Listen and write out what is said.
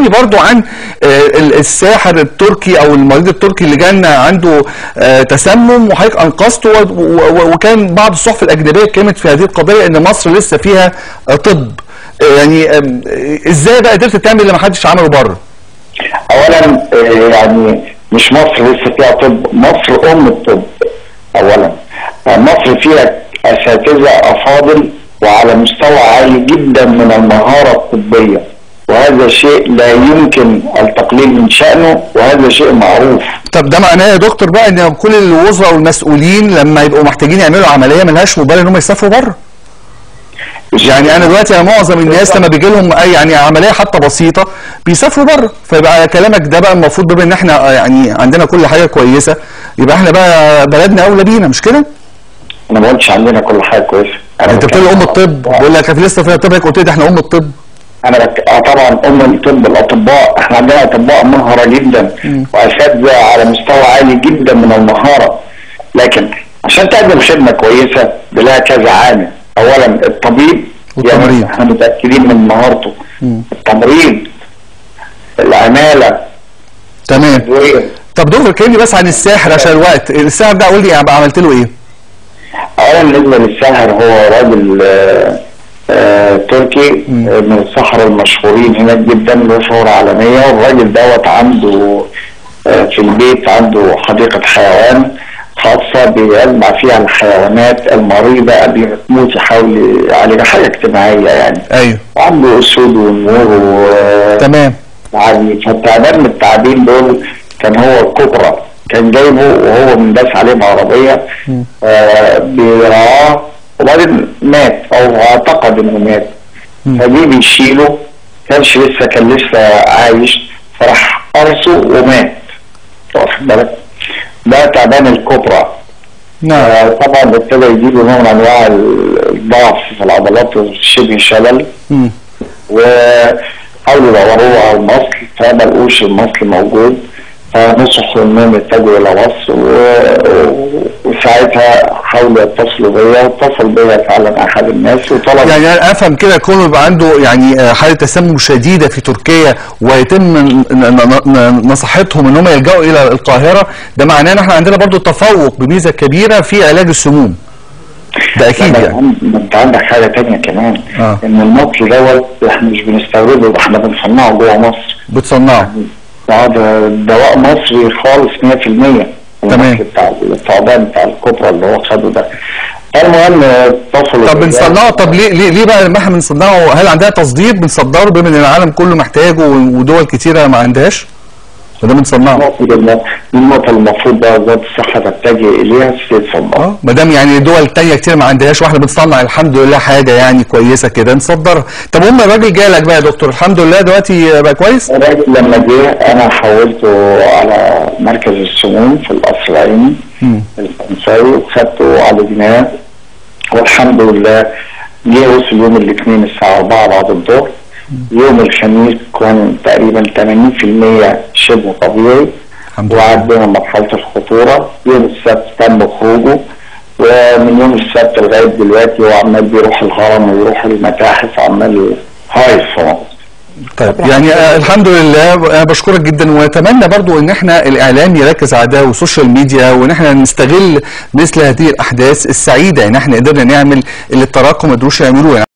كلمني برضو عن آه، ال- الساحر التركي او المريض التركي اللي جالنا عنده آه، تسمم وحضرتك انقذته و- و- وكان بعض الصحف الاجنبيه اتكلمت في هذه القضيه ان مصر لسه فيها آه، طب آه، يعني آم، آه، ازاي بقى قدرت تعمل اللي ما حدش عمله بره اولا آه، يعني مش مصر لسه فيها طب مصر ام الطب اولا آه، مصر فيها اساتذه افاضل وعلى مستوى عالي جدا من المهاره الطبيه وهذا شيء لا يمكن التقليل من شانه وهذا شيء معروف طب ده معناه يا دكتور بقى ان كل الوزراء والمسؤولين لما يبقوا محتاجين يعملوا عمليه ملهاش مبرر ان هم يسافروا بره يعني انا دلوقتي أنا معظم الناس لما بيجي لهم اي يعني عمليه حتى بسيطه بيسافروا بره فيبقى كلامك ده بقى المفروض بما ان احنا يعني عندنا كل حاجه كويسه يبقى احنا بقى بلدنا اولى بينا مش كده؟ انا ما قلتش عندنا كل حاجه كويسه أنا انت بتقول بتكلم ام عن- الطب بقول لك في لسه فيها طب هيك قلت لي ده احنا ام الطب انا بك... اه طبعا ام الطب الاطباء احنا عندنا اطباء مهره جدا واساتذه على مستوى عالي جدا من المهاره لكن عشان تقدم خدمه كويسه لها كذا عامل اولا الطبيب والتمريض. يعني احنا متاكدين من مهارته التمريض العماله تمام الادويه طب دكتور كلمني بس عن الساحر عشان الوقت الساحر ده قول لي يعني عملت له ايه؟ اولا بالنسبه للساحر هو راجل آه، آه، تركي آه، من السحرة المشهورين هناك جدا له شهرة عالمية والراجل دوت عنده آه، في البيت عنده حديقة حيوان خاصة بيجمع فيها الحيوانات المريضة قبل ما تموت يحاول يعالجها حاجة اجتماعية يعني ايوه وعنده أسود ونمور و تمام يعني فالتعبان من التعابين دول كان هو الكبرى كان جايبه وهو منداس عليه بعربية آه بيرعاه وبعدين مات او اعتقد انه مات فجي بيشيله كانش لسه كان لسه عايش فراح قرصه ومات واخد بالك ده تعبان الكبرى نعم آه طبعا ابتدى يجيله نوع من انواع الضعف في العضلات وشبه شلل مم. وحاولوا يدوروه على المصل فما لقوش المصل موجود فنصحوا انهم يتجهوا الى مصر و... وساعتها حاولوا يتصلوا بيا واتصل بيا فعلا احد الناس وطلب يعني انا افهم كده كونه يبقى عنده يعني آه، حاله تسمم شديده في تركيا ويتم ن- ن- ن- نصيحتهم ان هم يلجأوا الى القاهره ده معناه ان احنا عندنا برضو تفوق بميزه كبيره في علاج السموم ده اكيد لا، يعني ما انت عندك حاجه تانية كمان آه. ان المصل دوت احنا مش بنستورده ده احنا بنصنعه جوه مصر بتصنعه ده ده دواء مصري خالص 100% تمام. المصل بتاع الثعبان بتاع الكبرى اللي هو خده ده المهم اتصلوا طب بيا. بنصنعه طب ليه ليه, ليه بقى لما احنا بنصنعه هل عندها تصدير بنصدره بما ان العالم كله محتاجه ودول كتيره ما عندهاش وده بنصنعه النقطة اللي- النقطة اللي المفروض بقى وزارة الصحة تتجه إليها في تصنعها. اه ما دام يعني دول تانية كتير ما عندهاش واحنا بنصنع الحمد لله حاجه يعني كويسه كده نصدرها طب هم الراجل جالك بقى يا دكتور الحمد لله دلوقتي بقى كويس الراجل لما جه أنا حولته على مركز السموم في القصر العيني الفرنساوي وخدته عالجناه والحمد لله جه وصل يوم الاثنين الساعة 4 بعد الظهر يوم الخميس كان تقريبا 80% شبه طبيعي الحمد لله وعدينا مرحلة الخطورة يوم السبت تم خروجه ومن يوم السبت لغاية دلوقتي هو عمال بيروح الهرم ويروح المتاحف وعمال هايص في مصر. طيب يعني آه الحمد لله انا بشكرك جدا واتمنى برضو ان احنا الاعلام يركز على ده والسوشيال ميديا وان احنا نستغل مثل هذه الاحداث السعيده ان احنا قدرنا نعمل اللي التراكم ما قدروش يعملوه يعني